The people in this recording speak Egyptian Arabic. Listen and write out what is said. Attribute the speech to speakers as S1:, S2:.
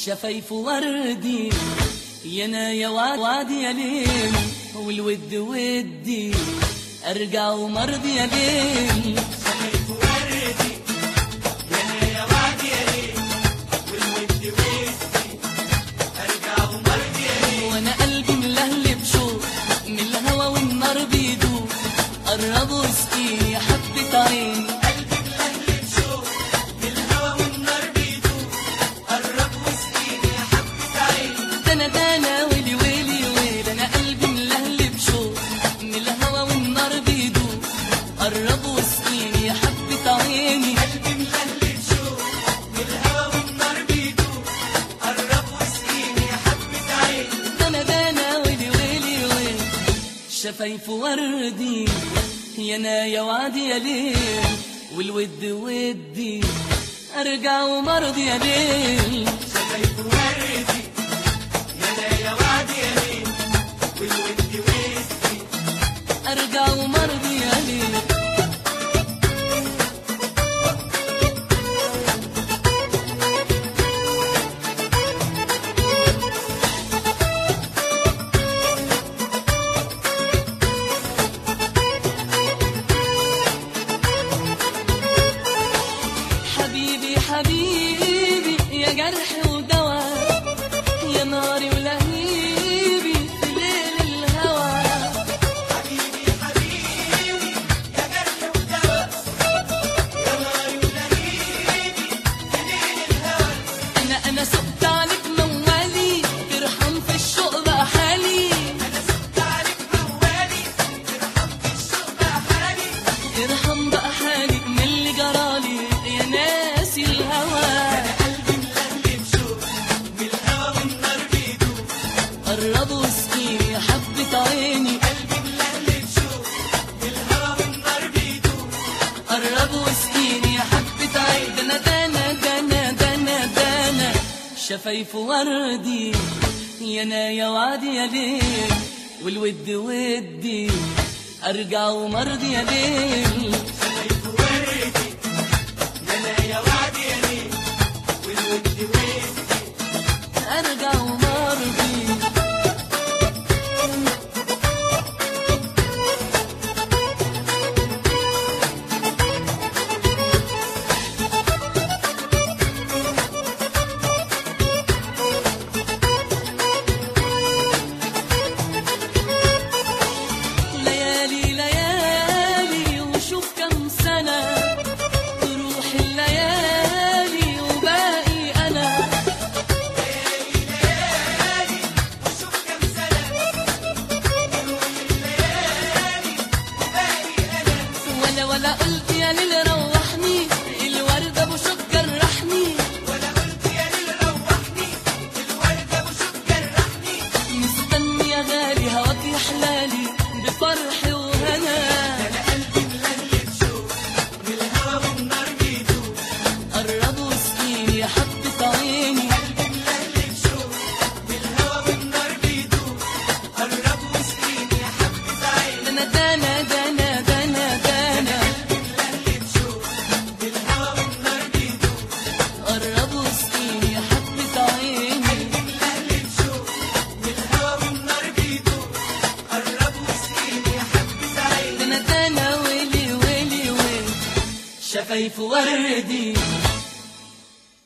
S1: شفايف وردي يانا يا واد وادي يا ليل والود ودي ارجع ومرضي يا ليل
S2: شفايف وردي يانا يا واد يا ليل والود ودي ارجع ومرضي يا ليل
S1: وانا قلبي ملهلب شوق من الهوى والنار بيدوب قرب وسقيني يا حبة عيني
S2: قلبي ملهلب شوق من الهوى والنار بيدوب قرب وسقيني يا حبة عيني
S1: دنا دنا ويلي ويلي ويلي انا قلبي ملهلب شوق من الهوى والنار بيدوب قرب وسقيني يا حبة عيني
S2: قلبي ملهلب شوق من الهوى والنار بيدوب قرب وسقيني يا حبة عيني
S1: دنا دنا ويلي ويلي ويلي شفايف وردي يانا يا وعدي يا ليل والود ودي ارجع ومرضي يا ليل
S2: شفايف وردي يانا يا واد يا ليل والود ودي
S1: ارجع ومرضي يا ليل حبيبي حبيبي يا جرح ودواء يا ناري ولهيبي في ليل الهوى
S2: حبيبي حبيبي يا جرح ودواء يا ناري ولهيبي في ليل الهوى
S1: انا انا سبت عليك موالي ترحم في الشوق بقى حالي
S2: انا سبت عليك موالي ترحم في الشوق بقى حالي
S1: ارحم بقى حالي من اللي جرالي يا ناسي الهوى
S2: انا قلبي ملهلب شوق من الهوى والنار بيدوب
S1: قرب وسقيني يا حبة عيني
S2: قلبي ملهلب شوق من الهوى والنار بيدوب
S1: قرب وسقيني يا حبة عيني دنا دنا دنا دنا دنا شفايف وردي يانا يا وعدي يا ليل والود ودي ارجع ومرضي يا ليل
S2: شفايف وردي يانا يا وعد يا ليل والود ودي
S1: ارجع ومرضي ليالي ليالي وشوف كم سنة تروح الليالي وباقي أنا
S2: ليالي وشوف كم سنة تروح الليالي وباقي أنا
S1: ولا ولا قلت يا ليل روحني الورد أبو شوك جرحني
S2: ولا قلت يا ليل روحني الورد أبو شوك جرحني
S1: مستني يا غالي هواك يحلالي بفرح وهنا
S2: أنا قلبي ملهلب شوق من الهوى والنار بيدوب
S1: قرب وسقيني يا حبة عيني
S2: قلبي ملهلب شوق من الهوى والنار بيدوب قرب وسقيني يا حبة عين
S1: دنا دنا دنا دنا دنا
S2: قلبي ملهلب شوق من الهوى والنار بيدوب
S1: قرب وسقيني يا حبة عيني
S2: ملهلب شوق من الهوى والنار بيدوب قرب وسقيني يا حبة عين
S1: دنا دنا ويلي ويلي ويلي شفايف وردي